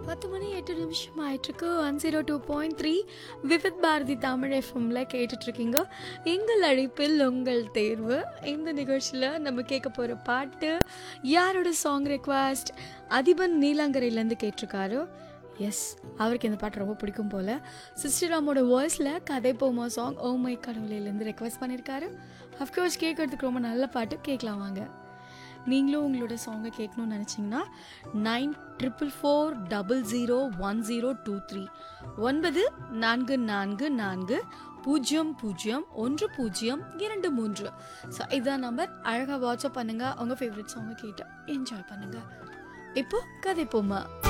பத்து மணி எட்டு நிமிஷம் ஆயிட்டிருக்கு one zero two point three Vividh Bharati Tamil எஃப்எம்ல கேட்டுட்ருக்கீங்க எங்கள் அழைப்பில் உங்கள் தேர்வு இந்த நிகழ்ச்சியில் நம்ம கேட்க போகிற பாட்டு யாரோட சாங் ரெக்வஸ்ட் அதிபன் நீலாங்கரையிலேருந்து கேட்டிருக்காரு எஸ் அவருக்கு இந்த பாட்டு ரொம்ப பிடிக்கும் போல் சிஸ்டராமோட வாய்ஸில் கதை போமா சாங் ஓ மை கடவுளையிலேருந்து ரெக்வஸ்ட் பண்ணியிருக்காரு அஃப்கோர்ஸ் கேட்கறதுக்கு ரொம்ப நல்ல பாட்டு கேட்கலாம் வாங்க நீங்களும் உங்களோட சாங்கை கேட்கணும்னு நினச்சிங்கன்னா nine triple four double zero one zero two three ஒன்பது நான்கு நான்கு நான்கு பூஜ்ஜியம் பூஜ்ஜியம் ஒன்று பூஜ்ஜியம் இரண்டு மூன்று ஸோ இதான் நம்பர் அழகாக வாட்ஸ்அப் பண்ணுங்கள் உங்கள் ஃபேவரட் சாங்கை கேட்டு என்ஜாய் பண்ணுங்கள் இப்போ கதை போமா